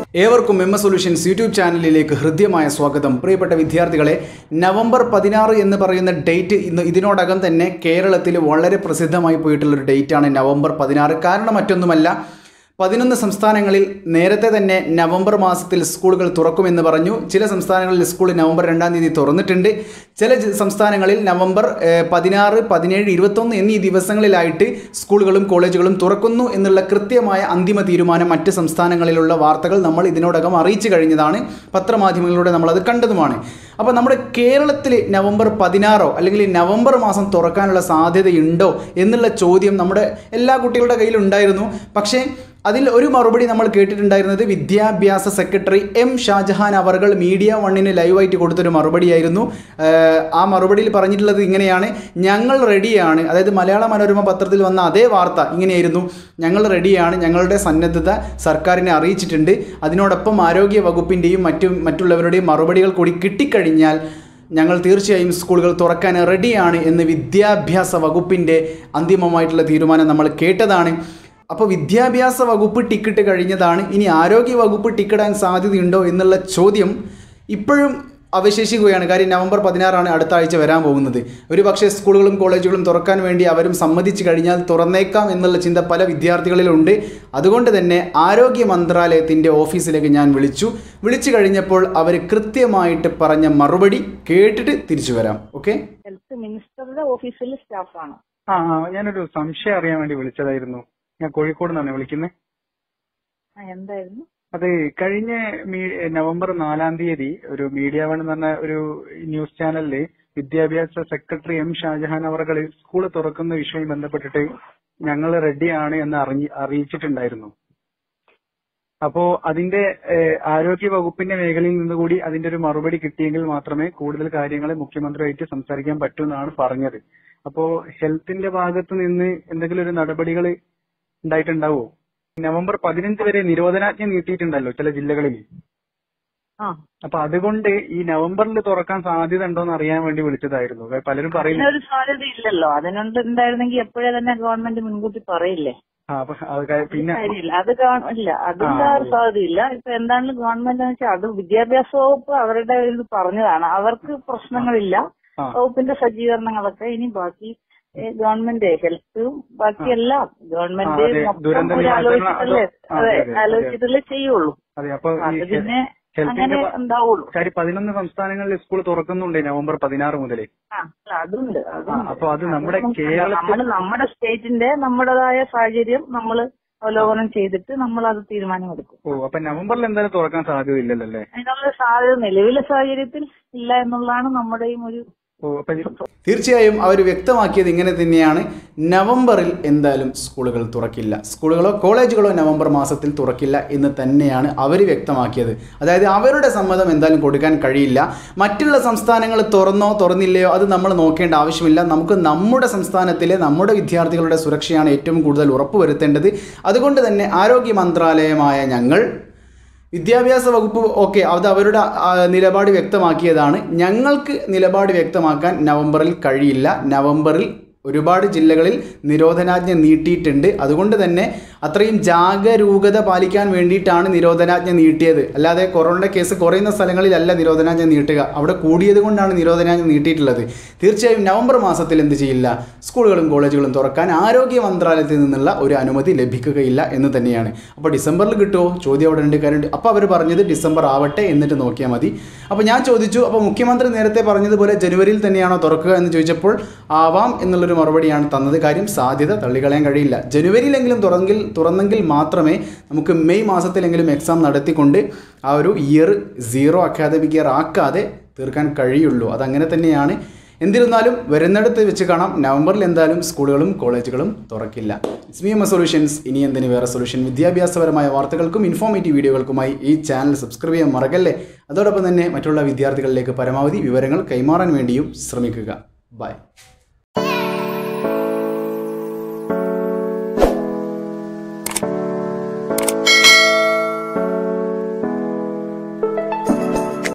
ഏവർക്കും M S solutions YouTube ചാനലിലേക്ക് ഹൃദ്യമായ സ്വാഗതം പ്രിയപ്പെട്ട വിദ്യാർത്ഥികളെ നവംബർ പതിനാറ് എന്ന് പറയുന്ന ഡേറ്റ് ഇന്ന് ഇതിനോടകം തന്നെ കേരളത്തിൽ വളരെ പ്രസിദ്ധമായി പോയിട്ടുള്ളൊരു ഡേറ്റാണ് നവംബർ പതിനാറ് കാരണം മറ്റൊന്നുമല്ല പതിനൊന്ന് സംസ്ഥാനങ്ങളിൽ നേരത്തെ തന്നെ നവംബർ മാസത്തിൽ സ്കൂളുകൾ തുറക്കുമെന്ന് പറഞ്ഞു ചില സംസ്ഥാനങ്ങളിൽ സ്കൂൾ നവംബർ രണ്ടാം തീയതി തുറന്നിട്ടുണ്ട് ചില ജ- സംസ്ഥാനങ്ങളിൽ നവംബർ ഏഹ്, പതിനാറ് പതിനേഴ് ഇരുപത്തൊന്ന് എന്നീ ദിവസങ്ങളിലായിട്ട് സ്കൂളുകളും കോളേജുകളും തുറക്കുന്നു എന്നുള്ള കൃത്യമായ അന്തിമ തീരുമാനം മറ്റ് സംസ്ഥാനങ്ങളിലുള്ള വാർത്തകൾ നമ്മൾ ഇതിനോടകം അറിയിച്ചു കഴിഞ്ഞതാണ് പത്രമാധ്യമങ്ങളിലൂടെ നമ്മളത് കണ്ടതുമാണ് അപ്പോൾ നമ്മുടെ കേരളത്തിൽ നവംബർ പതിനാറോ അല്ലെങ്കിൽ നവംബർ മാസം തുറക്കാനുള്ള സാധ്യതയുണ്ടോ എന്നുള്ള ചോദ്യം നമ്മുടെ എല്ലാ കുട്ടികളുടെ കയ്യിലുണ്ടായിരുന്നു പക്ഷേ അതിൽ ഒരു മറുപടി നമ്മൾ കേട്ടിട്ടുണ്ടായിരുന്നത് വിദ്യാഭ്യാസ സെക്രട്ടറി എം ഷാജഹാൻ അവർകൾ മീഡിയ വണ്ണിന് ലൈവായിട്ട് കൊടുത്തൊരു മറുപടിയായിരുന്നു ഏഹ് ആ മറുപടിയിൽ പറഞ്ഞിട്ടുള്ളത് ഇങ്ങനെയാണ് ഞങ്ങൾ റെഡിയാണ് അതായത് മലയാള മനോരമ പത്രത്തിൽ വന്ന അതേ വാർത്ത ഇങ്ങനെയായിരുന്നു ഞങ്ങൾ റെഡിയാണ് ഞങ്ങളുടെ സന്നദ്ധത സർക്കാരിനെ അറിയിച്ചിട്ടുണ്ട് അതിനോടൊപ്പം ആരോഗ്യ വകുപ്പിൻ്റെയും മറ്റു മറ്റുള്ളവരുടെയും മറുപടികൾ കൂടി കിട്ടിക്കഴിഞ്ഞാൽ ഞങ്ങൾ തീർച്ചയായും സ്കൂളുകൾ തുറക്കാൻ റെഡിയാണ് എന്ന് വിദ്യാഭ്യാസ വകുപ്പിൻ്റെ അന്തിമമായിട്ടുള്ള തീരുമാനം നമ്മൾ കേട്ടതാണ് അപ്പോൾ വിദ്യാഭ്യാസ വകുപ്പ് ടിക്കറ്റ് കഴിഞ്ഞതാണ് ഇനി ആരോഗ്യ വകുപ്പ് ടിക്കറ്റാൻ സാധ്യതയുണ്ടോ എന്നുള്ള ചോദ്യം ഇപ്പോഴും അവശേഷിക്കുകയാണ് കാര്യം നവംബർ പതിനാറാണ് അടുത്ത ആഴ്ച വരാൻ പോകുന്നത് ഒരു പക്ഷേ സ്കൂളുകളും കോളേജുകളും തുറക്കാൻ വേണ്ടി അവരും സമ്മതിച്ചു കഴിഞ്ഞാൽ തുറന്നേക്കാം എന്നുള്ള ചിന്ത പല വിദ്യാർത്ഥികളിലുണ്ട് അതുകൊണ്ട് തന്നെ ആരോഗ്യ മന്ത്രാലയത്തിൻ്റെ ഓഫീസിലേക്ക് ഞാൻ വിളിച്ചു വിളിച്ചു കഴിഞ്ഞപ്പോൾ അവർ കൃത്യമായിട്ട് പറഞ്ഞ മറുപടി കേട്ടിട്ട് തിരിച്ചു വരാം ഓക്കെ ഹെൽത്ത് മിനിസ്റ്ററുടെ ഓഫീസിലെ സ്റ്റാഫാണ് ആ ആ, ഞാനൊരു സംശയം അറിയാൻ വേണ്ടി വിളിച്ചതായിരുന്നു ഞാൻ കോഴിക്കോട് നിന്നാണ് വിളിക്കുന്നത് ആ, എന്തായിരുന്നു അത് കഴിഞ്ഞ മീ- നവംബർ നാലാം തീയതി ഒരു മീഡിയ വൺ എന്ന് പറഞ്ഞ ഒരു ന്യൂസ് ചാനലില് വിദ്യാഭ്യാസ സെക്രട്ടറി എം ഷാജഹാൻ അവർകൾ സ്കൂൾ തുറക്കുന്ന വിഷയം ബന്ധപ്പെട്ടിട്ട് ഞങ്ങൾ റെഡിയാണ് എന്ന് അറിഞ്ഞ് അറിയിച്ചിട്ടുണ്ടായിരുന്നു അപ്പോ അതിന്റെ ഏഹ്, ആരോഗ്യ വകുപ്പിന്റെ മേഖലയിൽ നിന്ന് കൂടി അതിന്റെ ഒരു മറുപടി കിട്ടിയെങ്കിൽ മാത്രമേ കൂടുതൽ കാര്യങ്ങൾ മുഖ്യമന്ത്രിയായിട്ട് സംസാരിക്കാൻ പറ്റൂ എന്നാണ് പറഞ്ഞത് അപ്പോ ഹെൽത്തിന്റെ ഭാഗത്ത് നിന്ന് എന്തെങ്കിലും ഒരു നടപടികൾ ഉണ്ടായിട്ടുണ്ടാവോ നവംബർ പതിനഞ്ച് വരെ നിരോധനാജ്ഞ നീട്ടിയിട്ടുണ്ടല്ലോ ചില ജില്ലകളിൽ ആ അപ്പൊ അതുകൊണ്ട് ഈ നവംബറിൽ തുറക്കാൻ സാധ്യത ഉണ്ടോന്ന് അറിയാൻ വേണ്ടി വിളിച്ചതായിരുന്നു അതായത് പലരും പറയുന്നു അതിനൊരു സാധ്യത ഇല്ലല്ലോ അതിനുണ്ട് ഉണ്ടായിരുന്നെങ്കിൽ എപ്പോഴേ തന്നെ ഗവൺമെന്റ് മുൻകൂട്ടി പറയില്ലേ ആ, അപ്പൊ അത് ക- പിന്നെ കാര്യമില്ല അത് ഗവ- ഇല്ല അതിന്റെ ആ, ഒരു സാധ്യതയില്ല ഇപ്പൊ എന്താണ് ഗവൺമെന്റ് എന്ന് വെച്ചാൽ അത് വിദ്യാഭ്യാസ വകുപ്പ് അവരുടെ ഇത് പറഞ്ഞതാണ് അവർക്ക് പ്രശ്നങ്ങളില്ല ആ. വകുപ്പിന്റെ സജ്ജീകരണങ്ങളൊക്കെ ഇനി ബാക്കി ഏ, ഗവൺമെന്റ് ഹെൽത്തും ബാക്കിയെല്ലാം ഗവൺമെന്റ് അതെ, മൊത്തം ദുരന്ത ഒരു നിവാരണ ആലോചിച്ചിട്ടല്ലേ അത് ആ, അതെ, അതെ അതെ, അതെ. ആലോചിച്ചിട്ടല്ലേ ചെയ്യുള്ളൂ അതെ അപ്പൊ അത് ഈ പിന്നെ ഹെൽത്തിന്റെ അങ്ങനെ ഭ- ഉണ്ടാവുള്ളൂ കാര്യം പതിനൊന്ന് സംസ്ഥാനങ്ങളിൽ സ്കൂൾ തുറക്കുന്നുണ്ട് നവംബർ പതിനാറ് മുതലേ ആ, അല്ല, അതുണ്ട് അതുണ്ട്. അപ്പൊ അത് നമ്മുടെ അതൊന്നും കേരളത്തിൽ- നമ്മള് നമ്മുടെ സ്റ്റേറ്റിന്റെ നമ്മുടേതായ സാഹചര്യം നമ്മൾ അവലോകനം ചെയ്തിട്ട് നമ്മൾ അത് തീരുമാനമെടുക്കും ഓ അപ്പൊ നവംബറിൽ എന്തായാലും തുറക്കാൻ സാധ്യത ഇല്ലല്ലോ അല്ലേ അതിനുള്ള സാധ്യത നിലവിലെ സാഹചര്യത്തിൽ ഇല്ല എന്നുള്ളതാണ് നമ്മുടെയും ഒരു ഓ അപ്പൊ ഇത് തീർച്ചയായും അവർ വ്യക്തമാക്കിയത് ഇങ്ങനെ തന്നെയാണ് നവംബറിൽ എന്തായാലും സ്കൂളുകൾ തുറക്കില്ല സ്കൂളുകളോ കോളേജുകളോ നവംബർ മാസത്തിൽ തുറക്കില്ല എന്ന് തന്നെയാണ് അവർ വ്യക്തമാക്കിയത് അതായത് അവരുടെ സമ്മതം എന്തായാലും കൊടുക്കാൻ കഴിയില്ല മറ്റുള്ള സംസ്ഥാനങ്ങൾ തുറന്നോ തുറന്നില്ലയോ അത് നമ്മൾ നോക്കേണ്ട ആവശ്യമില്ല നമുക്ക് നമ്മുടെ സംസ്ഥാനത്തിലെ നമ്മുടെ വിദ്യാർത്ഥികളുടെ സുരക്ഷയാണ് ഏറ്റവും കൂടുതൽ ഉറപ്പുവരുത്തേണ്ടത് അതുകൊണ്ട് തന്നെ ആരോഗ്യ മന്ത്രാലയമായ ഞങ്ങൾ വിദ്യാഭ്യാസ വകുപ്പ് ഓക്കെ അത് അവരുടെ ആ, നിലപാട് വ്യക്തമാക്കിയതാണ് ഞങ്ങൾക്ക് നിലപാട് വ്യക്തമാക്കാൻ നവംബറിൽ കഴിയില്ല നവംബറിൽ ഒരുപാട് ജില്ലകളിൽ നിരോധനാജ്ഞ നീട്ടിയിട്ടുണ്ട് അതുകൊണ്ട് തന്നെ അത്രയും ജാഗരൂകത പാലിക്കാൻ വേണ്ടിയിട്ടാണ് നിരോധനാജ്ഞ നീട്ടിയത് അല്ലാതെ കൊറോണയുടെ കേസ് കുറയുന്ന സ്ഥലങ്ങളിലല്ല നിരോധനാജ്ഞ നീട്ടുക അവിടെ കൂടിയത് കൊണ്ടാണ് നിരോധനാജ്ഞ നീട്ടിയിട്ടുള്ളത് തീർച്ചയായും നവംബർ മാസത്തിൽ എന്ത് ചെയ്യില്ല സ്കൂളുകളും കോളേജുകളും തുറക്കാൻ ആരോഗ്യ മന്ത്രാലയത്തിൽ നിന്നുള്ള ഒരു അനുമതി ലഭിക്കുകയില്ല എന്ന് തന്നെയാണ് അപ്പോൾ ഡിസംബറിൽ കിട്ടുമോ ചോദ്യം അവിടെ ഉണ്ട് കാര്യം അപ്പോൾ അവർ പറഞ്ഞത് ഡിസംബർ ആവട്ടെ എന്നിട്ട് നോക്കിയാൽ മതി അപ്പോൾ ഞാൻ ചോദിച്ചു അപ്പോൾ മുഖ്യമന്ത്രി നേരത്തെ പറഞ്ഞതുപോലെ ജനുവരിയിൽ തന്നെയാണോ തുറക്കുക എന്ന് ചോദിച്ചപ്പോൾ ആവാം എന്നുള്ളൊരു മറുപടിയാണ് തന്നത് കാര്യം സാധ്യത തള്ളിക്കളയാൻ കഴിയില്ല ജനുവരിയിലെങ്കിലും തുറന്നെങ്കിൽ തുറന്നെങ്കിൽ മാത്രമേ നമുക്ക് മെയ് മാസത്തിലെങ്കിലും എക്സാം നടത്തിക്കൊണ്ട് ആ ഒരു ഇയർ സീറോ അക്കാദമിക് ഇയർ ആക്കാതെ തീർക്കാൻ കഴിയുള്ളൂ അതങ്ങനെ തന്നെയാണ് എന്നിരുന്നാലും വരുന്നിടത്ത് വെച്ച് കാണാം നവംബറിൽ എന്തായാലും സ്കൂളുകളും കോളേജുകളും തുറക്കില്ല ഇറ്റ്സ് മി എം സൊല്യൂഷൻസ് ഇനി എന്തിന് വേറെ സൊല്യൂഷൻ വിദ്യാഭ്യാസപരമായ വാർത്തകൾക്കും ഇൻഫോർമേറ്റീവ് വീഡിയോകൾക്കുമായി ഈ ചാനൽ സബ്സ്ക്രൈബ് ചെയ്യാൻ മറക്കല്ലേ അതോടൊപ്പം തന്നെ മറ്റുള്ള വിദ്യാർത്ഥികളിലേക്ക് പരമാവധി വിവരങ്ങൾ കൈമാറാൻ വേണ്ടിയും ശ്രമിക്കുക ബൈ